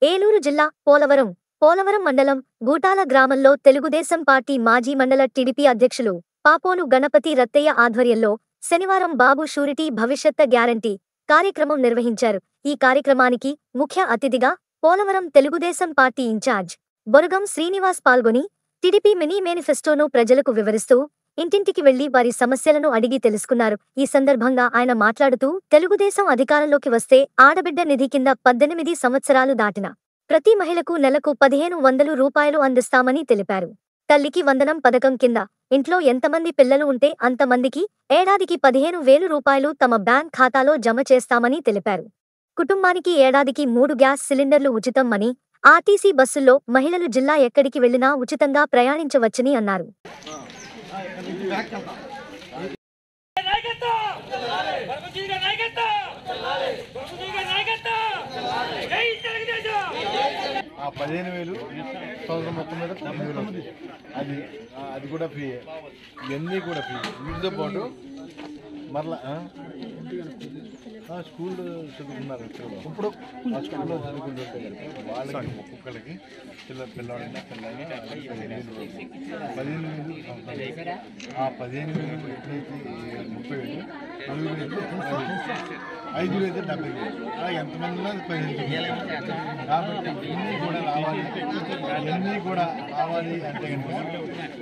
ఏలూరు జిల్లా పోలవరం పోలవరం మండలం గూటాల గ్రామంలో తెలుగుదేశం పార్టీ మాజీ మండల టీడీపీ అధ్యక్షులు పాపోలు గణపతి రత్తయ్య ఆధ్వర్యంలో శనివారం బాబు షూరిటీ భవిష్యత్త గ్యారంటీ కార్యక్రమం నిర్వహించారు ఈ కార్యక్రమానికి ముఖ్య అతిథిగా పోలవరం తెలుగుదేశం పార్టీ ఇన్ఛార్జ్ బొరగం శ్రీనివాస్ పాల్గొని టీడీపీ మినీ మేనిఫెస్టోను ప్రజలకు వివరిస్తూ ఇంటింటికి వెళ్లి వారి సమస్యలను అడిగి తెలుసుకున్నారు ఈ సందర్భంగా ఆయన మాట్లాడుతూ తెలుగుదేశం అధికారంలోకి వస్తే ఆడబిడ్డ నిధి కింద పద్దెనిమిది సంవత్సరాలు దాటిన ప్రతి మహిళకు నెలకు పదిహేను వందలు రూపాయలు అందిస్తామని తెలిపారు తల్లికి వందనం పథకం కింద ఇంట్లో ఎంతమంది పిల్లలు ఉంటే అంతమందికి ఏడాదికి పదిహేను వేలు రూపాయలు తమ బ్యాంక్ ఖాతాలో జమ చేస్తామని తెలిపారు కుటుంబానికి ఏడాదికి మూడు గ్యాస్ సిలిండర్లు ఉచితం అని ఆర్టీసీ బస్సుల్లో మహిళలు జిల్లా ఎక్కడికి వెళ్లినా ఉచితంగా ప్రయాణించవచ్చని అన్నారు నాయకత్వం పరమజీవి గారి నాయకత్వం పరమజీవి గారి నాయకత్వం జై తెలుగుదేశం ఆ పదిహేను వేలు సంవత్సరం మొత్తం మీద తొమ్మిది వేలు వస్తుంది అది ఆ, అది కూడా ఫ్రీ ఇవన్నీ కూడా ఫ్రీ వీటితో పాటు మరలా ఆ? ఆ, స్కూల్ చదువుకున్నారు ఇక్కడ. ఇప్పుడు ఆ స్కూల్లో చదువుకుంటుంటే కనుక వాళ్ళకి ఒక్కొక్కరికి పిల్ల పిల్లవాడైనా పిల్లైనా పదిహేను వేలు పదిహేను వేలు సంవత్సరానికి. ఆ పదిహేను వేలు ఎట్లయితే ముప్పై వేలు నలుగురు అయితే ముప్పై వేలు. ఐదుగురు అయితే డెబ్బై వేలు అలా ఎంతమంది ఉన్నా పదిహేను వేలు. కాబట్టి ఇవన్నీ కూడా రావాలి ఇవన్నీ కూడా రావాలి అంటే కనుక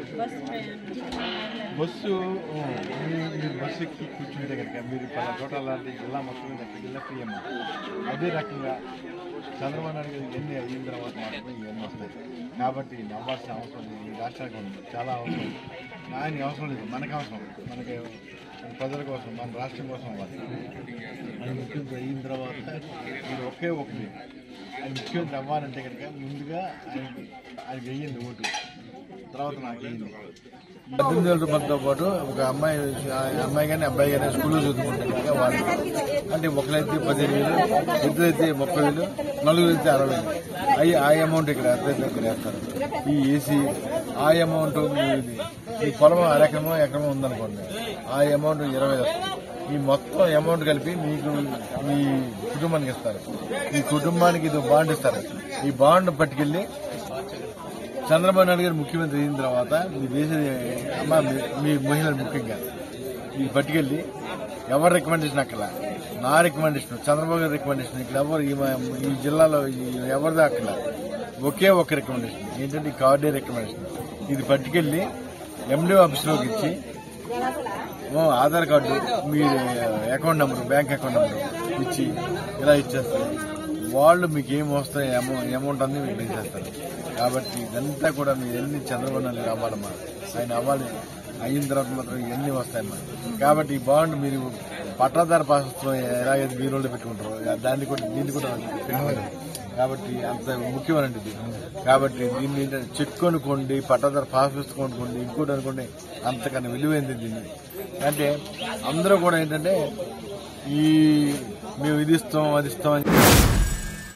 బస్సు ఓ, మీ- మీరు బస్సు ఎక్కి కూర్చుంటే కనుక మీరు పలా చోట లాంటి జిల్లా మొత్తం మీద జిల్లా ఫ్రీ అమ్మ అదే రకంగా చంద్రబాబు నాయుడు గారు ఇవన్నీ అయిన తర్వాత మాత్రమే ఇవన్నీ వస్తాయి కాబట్టి నవ్వాల్సిన అవసరం లేదు ఈ రాష్ట్రానికి ఉంది చాలా అవసరం ఉంది. ఆయనకి అవసరం లేదు మనకు అవసరం మనకి మన ప్రజల కోసం మన రాష్ట్రం కోసం అవ్వాలి ఆయన ముఖ్యమంత్రి అయిన తర్వాత మీరు ఒకే ఒకటి ఆయన ముఖ్యమంత్రి అవ్వాలంటే కనుక ముందుగా ఆయనకి ఆయనకి వెయ్యింది ఓటు తర్వాత నాకు వెయ్యింది పద్దెనిమిది వేల రూపాయలతో పాటు ఒక అమ్మాయి ఆ అమ్మాయి కానీ అబ్బాయి కానీ స్కూల్లో చదువుకుంటే కనుక వాళ్ళు అంటే ఒకరైతే పదిహేను వేలు ఇద్దరైతే ముప్పై వేలు నలుగురు అయితే అరవై వేలు అవి ఆ అమౌంట్ ఇక్కడ ఎక్కడైతే ఇక్కడ వేస్తారు ఈ ఏసీ ఆ అమౌంట్ మీది ఈ పొలం అరెకరమో ఎకరమో ఉందనుకోండి ఆ అమౌంట్ ఇరవై వస్తుంది ఈ మొత్తం అమౌంట్ కలిపి మీకు మీ కుటుంబానికి ఇస్తారు ఈ కుటుంబానికి ఇది బాండ్ ఇస్తారు ఈ బాండ్ పట్టుకెళ్ళి చంద్రబాబు నాయుడు గారు ముఖ్యమంత్రి అయిన తర్వాత మీ దేశ అమ్మ మీ- మీ మహిళలు ముఖ్యంగా ఈ పట్టుకెళ్ళి ఎవరి రికమెండేషన్ అక్కడ నా రికమెండేషన్ చంద్రబాబు గారి రికమెండేషన్ ఇక్కడ ఎవరు ఈ మ- ఈ జిల్లాలో ఈ- ఎవరిది అక్కడ ఒకే ఒక రికమెండేషన్ ఏంటంటే ఈ కార్డే రికమెండేషన్ ఇది పట్టుకెళ్ళి ఎండిఓ ఆఫీస్లోకి ఇచ్చి ఓ, ఆధార్ కార్డు మీ account number bank account number ఇచ్చి ఇలా ఇచ్చేస్తారు వాళ్ళు మీకు ఏం వస్తాయి అమౌంట్ అమౌంట్ అన్ని మీకు వేసేస్తారు కాబట్టి ఇదంతా కూడా మీ ఎన్ని చంద్రబాబు నాయుడు అవ్వాలమ్మా ఆయన అవ్వాలి అయిన తర్వాత మాత్రం ఇవన్నీ వస్తాయమ్మా కాబట్టి ఈ బాండ్ మీరు పట్టాదార పాసత్వం ఎలాగైతే మీరు వాళ్ళు పెట్టుకుంటారో దాన్ని కూడా దీన్ని కూడా పెట్టుకోండి కాబట్టి అంత ముఖ్యమైనది ఇది కాబట్టి దీన్ని ఏంటంటే చెక్ కొనుక్కోండి పట్టాదార పాస్ పుస్తకం కొనుక్కోండి ఇంకోటి అనుకోండి అంతకన్నా విలువైంది దీన్ని అంటే అందరూ కూడా ఏంటంటే ఈ మేము ఇది ఇస్తాం అది ఇస్తాం అని